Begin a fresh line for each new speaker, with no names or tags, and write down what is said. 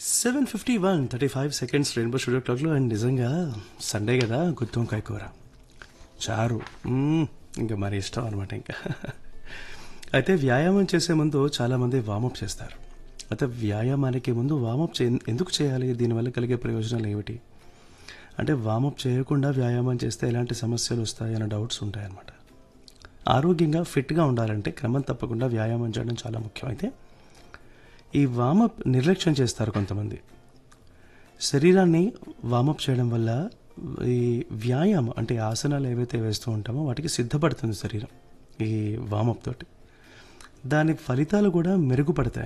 seven fifty one thirty five seconds rainbow studio క్లాక్లో and నిజంగా Sunday కదా గుత్తి వంకాయ కూర చారు మ్మ్, ఇంకా మరి ఇష్టం అనమాట ఇంకా అయితే వ్యాయామం చేసే ముందు చాలామంది వామప్ చేస్తారు అయితే వ్యాయామానికి ముందు వామప్ చే ఎందుకు చేయాలి దీనివల్ల కలిగే ప్రయోజనాలు ఏమిటి అంటే వామప్ చేయకుండా వ్యాయామం చేస్తే ఎలాంటి సమస్యలు వస్తాయి అనే డౌట్స్ ఉంటాయన్నమాట ఆరోగ్యంగా ఫిట్గా ఉండాలంటే క్రమం తప్పకుండా వ్యాయామం చేయడం చాలా ముఖ్యం అయితే ఈ వామప్ నిర్లక్ష్యం చేస్తారు కొంతమంది శరీరాన్ని వామప్ చేయడం వల్ల ఈ వ్యాయామం అంటే ఆసనాలు ఏవైతే వేస్తూ ఉంటామో వాటికి సిద్ధపడుతుంది శరీరం ఈ వామప్ తోటి దాని ఫలితాలు కూడా మెరుగుపడతాయి